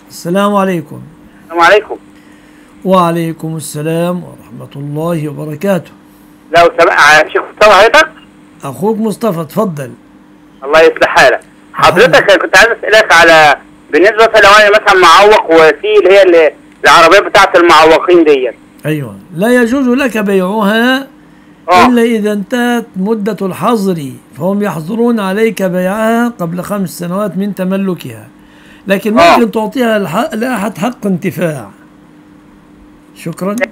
السلام عليكم السلام عليكم وعليكم السلام ورحمة الله وبركاته لو سمع شيخ مصطفى حضرتك أخوك مصطفى تفضل الله يصلح حالك حضرتك أنا كنت عايز اسالك على بالنسبه مثلا لو انا مثلا معوق وفي اللي هي اللي العربيه بتاعت المعوقين ديت أيوة لا يجوز لك بيعها اه إلا إذا انتهت مدة الحظر فهم يحظرون عليك بيعها قبل خمس سنوات من تملكها لكن آه. ممكن تعطيها الحق لأحد حق انتفاع شكرا